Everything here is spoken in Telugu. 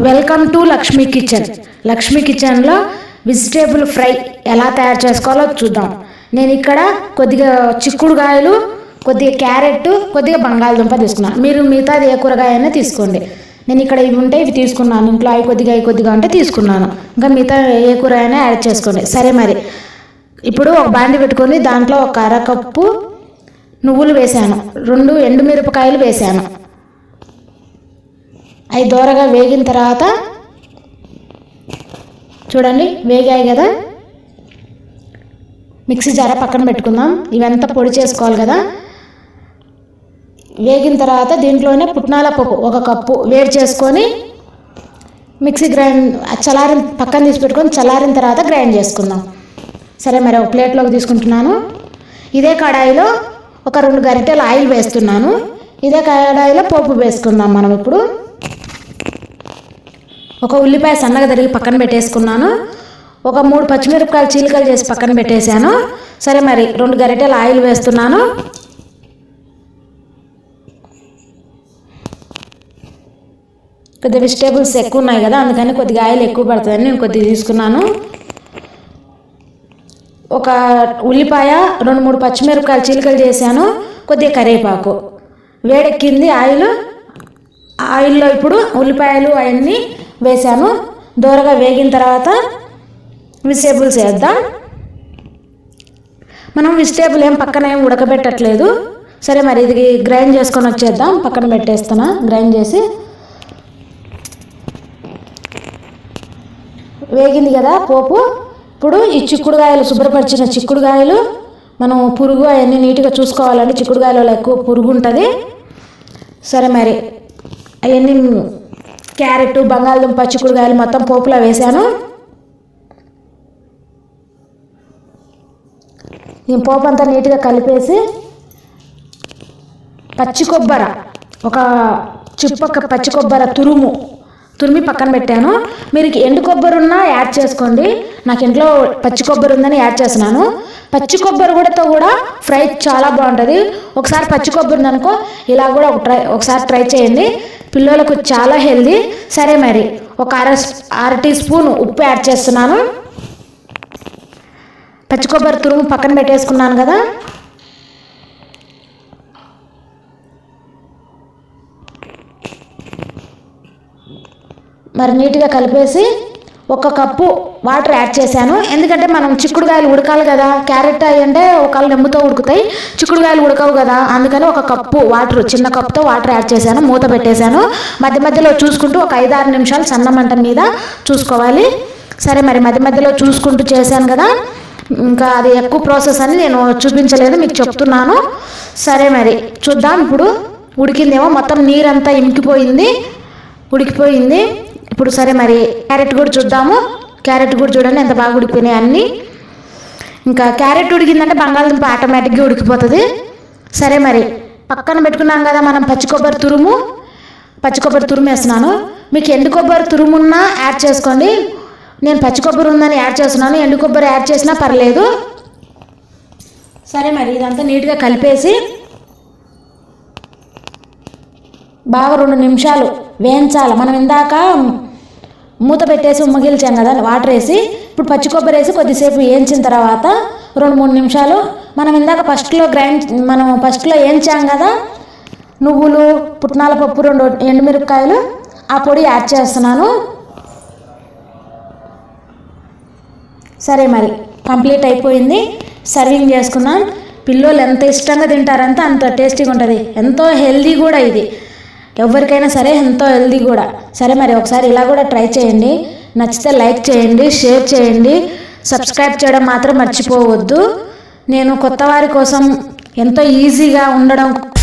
welcome to Lakshmi kitchen Lakshmi కిచెన్లో వెజిటేబుల్ ఫ్రై ఎలా తయారు చేసుకోవాలో చూద్దాం నేను ఇక్కడ కొద్దిగా చిక్కుడుకాయలు కొద్దిగా క్యారెట్ కొద్దిగా బంగాళదుంప తీసుకున్నాను మీరు మిగతాది ఏ కూరగాయ అయినా తీసుకోండి నేను ఇక్కడ ఇవి ఉంటే ఇవి తీసుకున్నాను ఇంట్లో అవి కొద్దిగా అవి కొద్దిగా ఉంటే తీసుకున్నాను ఇంకా మిగతా ఏ కూర అయినా యాడ్ చేసుకోండి సరే మరి ఇప్పుడు ఒక బాండి పెట్టుకొని దాంట్లో ఒక అరకప్పు నువ్వులు వేశాను రెండు ఎండుమిరపకాయలు వేశాను అవి దూరగా వేగిన తర్వాత చూడండి వేగాయి కదా మిక్సీ జార పక్కన పెట్టుకుందాం ఇవంతా పొడి చేసుకోవాలి కదా వేగిన తర్వాత దీంట్లోనే పుట్నాల పప్పు ఒక కప్పు వేడి చేసుకొని మిక్సీ గ్రైండ్ చల్లారిన పక్కన తీసి పెట్టుకొని చల్లారిన తర్వాత గ్రైండ్ చేసుకుందాం సరే మరి ఒక ప్లేట్లోకి తీసుకుంటున్నాను ఇదే కడాయిలో ఒక రెండు గరిటెలు ఆయిల్ వేస్తున్నాను ఇదే కడాయిలో పోపు వేసుకుందాం మనం ఇప్పుడు ఒక ఉల్లిపాయ సన్నగా తరిగి పక్కన పెట్టేసుకున్నాను ఒక మూడు పచ్చిమిరపకాయలు చీలికలు చేసి పక్కన పెట్టేశాను సరే మరి రెండు గరిటెలు ఆయిల్ వేస్తున్నాను కొద్దిగా వెజిటేబుల్స్ ఎక్కువ ఉన్నాయి కదా అందుకని కొద్దిగా ఆయిల్ ఎక్కువ పడుతుందని నేను కొద్దిగా తీసుకున్నాను ఒక ఉల్లిపాయ రెండు మూడు పచ్చిమిరపకాయలు చీలికలు చేశాను కొద్దిగా కరివేపాకు వేడెక్కింది ఆయిల్ ఆయిల్లో ఇప్పుడు ఉల్లిపాయలు అవన్నీ వేసాను దూరగా వేగిన తర్వాత వెజిటేబుల్స్ వేద్దాం మనం వెజిటేబుల్ ఏం పక్కన ఏం ఉడకబెట్టట్లేదు సరే మరి ఇది గ్రైండ్ చేసుకొని వచ్చేద్దాం పక్కన పెట్టేస్తున్నా గ్రైండ్ చేసి వేగింది కదా పోపు ఇప్పుడు ఈ చిక్కుడుకాయలు శుభ్రపరిచిన చిక్కుడుకాయలు మనం పురుగు అవన్నీ నీట్గా చూసుకోవాలండి చిక్కుడుకాయలలో ఎక్కువ పురుగు ఉంటుంది సరే మరి అవన్నీ క్యారెట్ బంగాళదుంప చిక్కుడుకాయలు మొత్తం పోపులో వేసాను ఈ పోపు అంతా నీట్గా కలిపేసి పచ్చి కొబ్బర ఒక చిప్పక పచ్చి కొబ్బర తురుము తురిమి పక్కన పెట్టాను మీరు ఎండు కొబ్బరి ఉన్నా యాడ్ చేసుకోండి నాకు ఇంట్లో పచ్చి కొబ్బరి ఉందని యాడ్ చేస్తున్నాను పచ్చి కొబ్బరి కూడాతో కూడా ఫ్రై చాలా బాగుంటుంది ఒకసారి పచ్చి కొబ్బరి ఉందనుకో ఇలా కూడా ఒక ట్రై ఒకసారి ట్రై చేయండి పిల్లలకు చాలా హెల్దీ సరే మరి ఒక అర అర టీ స్పూన్ ఉప్పు యాడ్ చేస్తున్నాను పచ్చి కొబ్బరి తురుము పక్కన పెట్టేసుకున్నాను కదా మరి నీట్గా కలిపేసి ఒక కప్పు వాటర్ యాడ్ చేశాను ఎందుకంటే మనం చిక్కుడుకాయలు ఉడకాలి కదా క్యారెట్ అవి అంటే ఒకళ్ళు నెమ్ముతో ఉడుకుతాయి చిక్కుడుకాయలు ఉడకవు కదా అందుకని ఒక కప్పు వాటర్ చిన్న కప్పుతో వాటర్ యాడ్ చేశాను మూత పెట్టేశాను మధ్య మధ్యలో చూసుకుంటూ ఒక ఐదు ఆరు నిమిషాలు సన్న మంట మీద చూసుకోవాలి సరే మరి మధ్య మధ్యలో చూసుకుంటూ చేశాను కదా ఇంకా అది ఎక్కువ ప్రాసెస్ అని నేను చూపించలేదు మీకు చెప్తున్నాను సరే మరి చూద్దాం ఇప్పుడు ఉడికిందేమో మొత్తం నీరంతా ఇంకిపోయింది ఉడికిపోయింది ఇప్పుడు సరే మరి క్యారెట్ కూడా చూద్దాము క్యారెట్ కూడా చూడండి ఎంత బాగా ఉడికిపోయినాయి అన్నీ ఇంకా క్యారెట్ ఉడికిందంటే బంగాళదుంప ఆటోమేటిక్గా ఉడికిపోతుంది సరే మరి పక్కన పెట్టుకున్నాం కదా మనం పచ్చి కొబ్బరి తురుము పచ్చి కొబ్బరి తురుము వేస్తున్నాను మీకు ఎండు కొబ్బరి తురుమున్నా యాడ్ చేసుకోండి నేను పచ్చి కొబ్బరి ఉందని యాడ్ చేస్తున్నాను ఎండు కొబ్బరి యాడ్ చేసినా పర్లేదు సరే మరి ఇదంతా నీట్గా కలిపేసి బాగా రెండు నిమిషాలు వేయించాలి మనం ఇందాక మూత పెట్టేసి ఉమ్మగిల్చాం కదా వాటర్ వేసి ఇప్పుడు పచ్చి కొబ్బరి వేసి కొద్దిసేపు వేయించిన తర్వాత రెండు మూడు నిమిషాలు మనం ఇందాక ఫస్ట్లో గ్రైండ్ మనం ఫస్ట్లో వేయించాం కదా నువ్వులు పుట్నాల పప్పు రెండు ఎండుమిరపకాయలు ఆ పొడి యాడ్ చేస్తున్నాను సరే మరి కంప్లీట్ అయిపోయింది సర్వింగ్ చేసుకున్నాం పిల్లలు ఎంత ఇష్టంగా తింటారంటే అంత టేస్టీగా ఉంటుంది ఎంతో హెల్దీ కూడా ఇది ఎవరికైనా సరే ఎంతో హెల్దీ కూడా సరే మరి ఒకసారి ఇలా కూడా ట్రై చేయండి నచ్చితే లైక్ చేయండి షేర్ చేయండి సబ్స్క్రైబ్ చేయడం మాత్రం మర్చిపోవద్దు నేను కొత్త వారి కోసం ఎంతో ఈజీగా ఉండడం